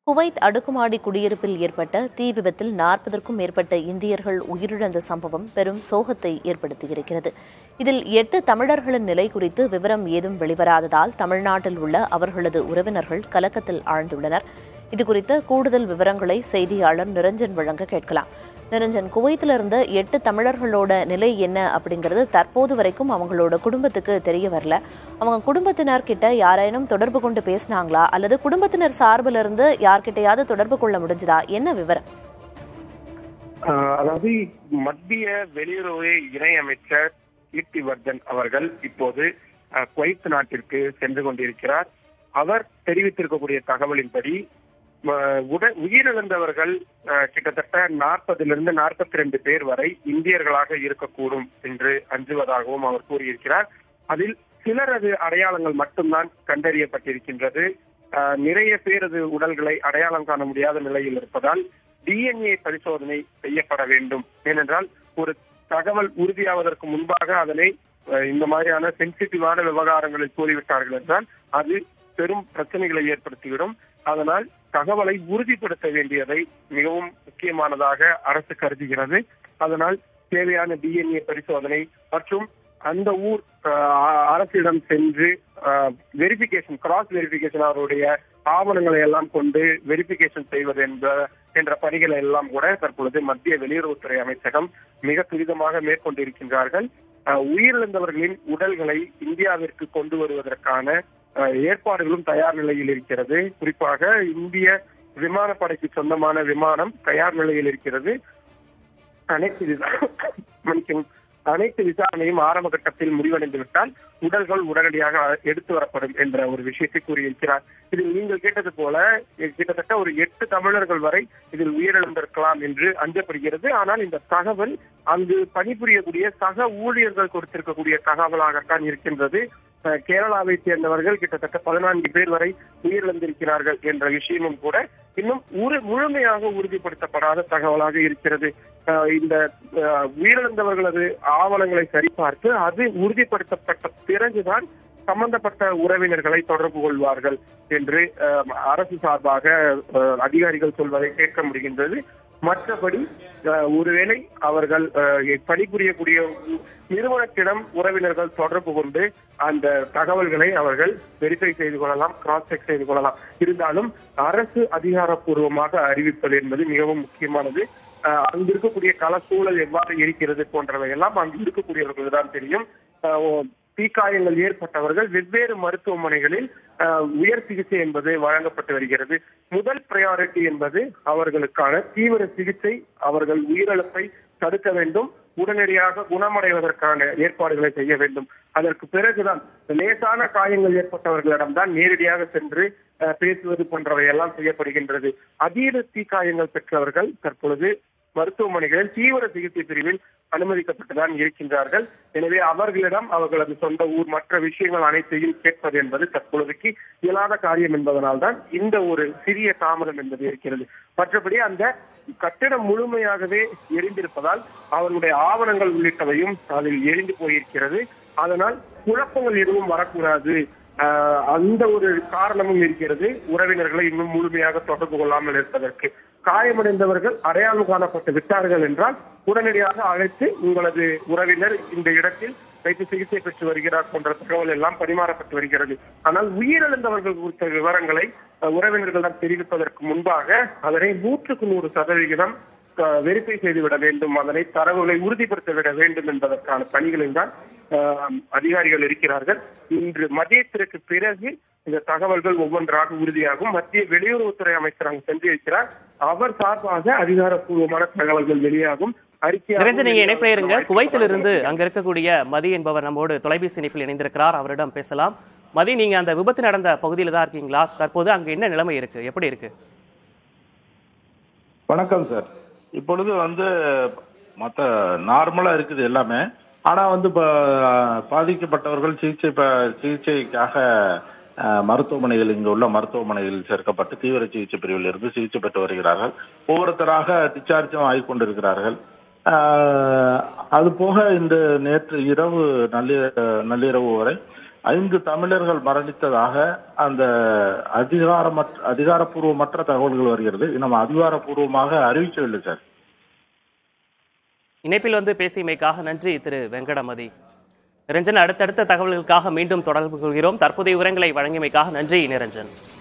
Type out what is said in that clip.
Kuwait அடுக்குமாடி குடியிருப்பில் ஏற்பட்ட தீ விபத்தில் நாற்பதற்கும் மேற்பட்ட இந்தியர்கள் உயிரிழந்த சம்பவம் பெரும் சோகத்தை ஏற்படுத்தியிருக்கிறது இதில் எட்டு தமிழர்களின் நிலை குறித்து விவரம் ஏதும் வெளிவராததால் தமிழ்நாட்டில் உள்ள அவர்களது உறவினர்கள் கலக்கத்தில் ஆழ்ந்துள்ளனர் இதுகுறித்த கூடுதல் விவரங்களை செய்தியாளர் நிரஞ்சன் வழங்க கேட்கலாம் நிரஞ்சன் குவைத்தில் இருந்த எட்டு தமிழர்களோட நிலை என்ன அப்படிங்கிறது தற்போது வரைக்கும் அவங்களோட குடும்பத்துக்கு தெரிய வரல அவங்க குடும்பத்தினர் கிட்ட யாரேனும் தொடர்பு கொண்டு பேசினாங்களா அல்லது குடும்பத்தினர் சார்பில் இருந்து யார்கிட்டயாவது தொடர்பு கொள்ள முடிஞ்சதா என்ன விவரம் ஆஹ் அதாவது மத்திய வெளியுறவு இணையமைச்சர் கீர்த்திவர்தன் அவர்கள் இப்போது ஆஹ், குவைத் நாட்டிற்கு சென்று கொண்டிருக்கிறார் அவர் தெரிவித்திருக்கக்கூடிய தகவலின்படி ஆஹ், உட- உயிரிழந்தவர்கள் ஆஹ், கிட்டத்தட்ட நாற்பதிலிருந்து நாற்பத்தி ரெண்டு பேர் வரை இந்தியர்களாக இருக்கக்கூடும் என்று அஞ்சுவதாகவும் அவர் கூறியிருக்கிறார் அதில் சிலரது அடையாளங்கள் மட்டும்தான் கண்டறியப்பட்டிருக்கின்றது ஆஹ், நிறைய பேரது உடல்களை அடையாளம் காண முடியாத நிலையில் இருப்பதால் டிஎன்ஏ பரிசோதனை செய்யப்பட வேண்டும் ஏனென்றால் ஒரு தகவல் உறுதியாவதற்கு முன்பாக அதனை அஹ், இந்த மாதிரியான சென்சிட்டிவான விவகாரங்களில் கூறிவிட்டார்கள் என்றால் அது பெரும் பிரச்சனைகளை ஏற்படுத்திவிடும் அதனால் தகவலை உறுதிப்படுத்த வேண்டியதை மிகவும் முக்கியமானதாக அரசு கருதுகிறது அதனால் தேவையான டிஎன்ஏ பரிசோதனை மற்றும் அந்த ஊர் அஹ், அரசிடம் சென்று வெரிபிகேஷன் கிராஸ் வெரிபிகேஷன் அவருடைய ஆவணங்களை எல்லாம் கொண்டு வெரிபிகேஷன் செய்வது என்ற என்ற பணிகளை எல்லாம் கூட தற்பொழுது மத்திய வெளியுறவுத்துறை அமைச்சகம் மிக துரிதமாக மேற்கொண்டிருக்கின்றார்கள் அஹ், உயிரிழந்தவர்களின் உடல்களை இந்தியாவிற்கு கொண்டு வருவதற்கான அஹ், ஏற்பாடுகளும் தயார் நிலையில் இருக்கிறது குறிப்பாக இந்திய விமானப்படைக்கு சொந்தமான விமானம் தயார் நிலையில் இருக்கிறது அனைத்து விசா- மன்னிக்கவும். அனைத்து விசாரணையும் ஆரம்ப கட்டத்தில் முடிவடைந்து விட்டால் உடல்கள் உடனடியாக எடுத்து வரப்படும் என்ற ஒரு விஷயத்தை கூறியிருக்கிறார் இதில் நீங்கள் கேட்டது போல கிட்டத்தட்ட ஒரு எட்டு தமிழர்கள் வரை இதில் உயிரிழந்திருக்கலாம் என்று அஞ்சப்படுகிறது ஆனால் இந்த தகவல் அங்கு பணிபுரியக்கூடிய சக ஊழியர்கள் கொடுத்திருக்கக்கூடிய தகவலாகத்தான் இருக்கின்றது அஹ், கேரளாவை சேர்ந்தவர்கள் கிட்டத்தட்ட பதினான்கு பேர் வரை உயிரிழந்திருக்கிறார்கள் என்ற விஷயமும் கூட இன்னும் ஒரு முழுமையாக உறுதிப்படுத்தப்படாத தகவலாக இருக்கிறது அஹ், இந்த அஹ், உயிரிழந்தவர்களது ஆவணங்களை சரிபார்த்து அது உறுதிப்படுத்தப்பட்ட பிறகுதான் சம்பந்தப்பட்ட உறவினர்களை தொடர்பு கொள்வார்கள் என்று அஹ், அரசு சார்பாக அஹ், அதிகாரிகள் சொல்வதை கேட்க முடிகின்றது மற்றபடி அஹ், ஒருவேளை அவர்கள் அஹ், பணிபுரியக்கூடிய நிறுவனத்திடம் உறவினர்கள் தொடர்பு கொண்டு அந்த தகவல்களை அவர்கள் வெரிஃபை செய்து கொள்ளலாம் கிராஸ் செக் செய்து கொள்ளலாம் இருந்தாலும் அரசு அதிகாரப்பூர்வமாக அறிவிப்பது என்பது மிகவும் முக்கியமானது அஹ், அங்கு இருக்கக்கூடிய கள சூழல் எவ்வாறு இருக்கிறது போன்றவை எல்லாம் அங்கு இருக்கக்கூடியவர்களுக்கு தான் தெரியும் அஹ், ஓ- தீக்காயங்கள் ஏற்பட்டவர்கள் வெவ்வேறு மருத்துவமனைகளில் அஹ், உயர் சிகிச்சை என்பது வழங்கப்பட்டு வருகிறது முதல் பிரையாரிட்டி என்பது அவர்களுக்கான தீவிர சிகிச்சை அவர்கள் உயிரிழப்பை தடுக்க வேண்டும் உடனடியாக குணமடைவதற்கான ஏற்பாடுகளை செய்ய வேண்டும் அதற்கு பிறகுதான் லேசான காயங்கள் ஏற்பட்டவர்களிடம் தான் நேரடியாக சென்று அஹ், பேசுவது போன்றவை எல்லாம் செய்யப்படுகின்றது அதீத தீக்காயங்கள் பெற்றவர்கள் தற்பொழுது மருத்துவமனைகளில் தீவிர சிகிச்சை பிரிவில் அனுமதிக்கப்பட்டுதான் இருக்கின்றார்கள் எனவே அவர்களிடம் அவர்களது சொந்த ஊர் மற்ற விஷயங்கள் அனைத்தையும் கேட்பது என்பது தற்பொழுதைக்கு இயலாத காரியம் என்பதனால்தான் இந்த ஒரு சிறிய தாமதம் என்பது இருக்கிறது மற்றபடி அந்த கட்டிடம் முழுமையாகவே எரிந்திருப்பதால் அவர்களுடைய ஆவணங்கள் உள்ளிட்டவையும் அதில் எரிந்து போயிருக்கிறது அதனால் குழப்பங்கள் எதுவும் வரக்கூடாது ஆஹ் அந்த ஒரு காரணமும் இருக்கிறது உறவினர்களை இன்னும் முழுமையாக தொடர்பு கொள்ளாமல் இருப்பதற்கு காயமடைந்தவர்கள் அடையாளம் காணப்பட்டு விட்டார்கள் என்றால் உடனடியாக அழைத்து உங்களது உறவினர் இந்த இடத்தில் வைத்து சிகிச்சை பெற்று வருகிறார் போன்ற தகவல் எல்லாம் பரிமாறப்பட்டு வருகிறது ஆனால் உயிரிழந்தவர்கள் குறித்த விவரங்களை அஹ், உறவினர்களிடம் தெரிவிப்பதற்கு முன்பாக அதனை நூற்றுக்கு நூறு சதவிகிதம் வெரிஃபை செய்துவிட வேண்டும் அதனை தரவுகளை உறுதிப்படுத்த விட வேண்டும் என்பதற்கான பணிகளில் தான் அஹ், அதிகாரிகள் இருக்கிறார்கள் இன்று மதியத்திற்கு பிறகு இந்த தகவல்கள் ஒவ்வொன்றாக உறுதியாகும் மத்திய வெளியுறவுத்துறை அமைச்சர் அங்கு சென்று இருக்கிறார் அவர் சார்பாக அதிகாரப்பூர்வமான தகவல்கள் வெளியாகும் அறிக்கையாக நிரஞ்சன் நீங்க இணைப்பில் இருங்க வெளியாகும். குவைத்திலிருந்து அங்க இருக்கக்கூடிய மதி என்பவர் நம்மோடு தொலைபேசி இணைப்பில் இணைந்திருக்கிறார் அவரிடம் பேசலாம் மதி நீங்க அந்த விபத்து நடந்த பகுதியில தான் இருக்கீங்களா தற்போது அங்க என்ன நிலைமை இருக்கு எப்படி இருக்கு வணக்கம் சார் இப்பொழுது வந்து மற்ற நார்மலாக இருக்குது எல்லாமே ஆனால் வந்து இப்போ பாதிக்கப்பட்டவர்கள் சிகிச்சை ப- சிகிச்சைக்காக அஹ், மருத்துவமனைகள் இங்கு உள்ள மருத்துவமனைகளில் சேர்க்கப்பட்டு தீவிர சிகிச்சை பிரிவில் இருந்து சிகிச்சை பெற்று வருகிறார்கள் ஒவ்வொருத்தராக டிஸ்சார்ஜும் ஆகி கொண்டிருக்கிறார்கள் அஹ், அது போக இந்த நேற்று இரவு நள்ளி நள்ளிரவு வரை ஐந்து தமிழர்கள் மரணித்ததாக அந்த அதிகாரமற்ற அதிகாரப்பூர்வமற்ற தகவல்கள் வருகிறது இது நம்ம அதிகாரப்பூர்வமாக அறிவிக்கவில்லை சார் இணைப்பில் வந்து பேசியமைக்காக நன்றி திரு வெங்கடமதி நிரஞ்சன் அடுத்தடுத்த தகவல்களுக்காக மீண்டும் தொடர்பு கொள்கிறோம் தற்போதைய விவரங்களை வழங்கியமைக்காக நன்றி நிரஞ்சன்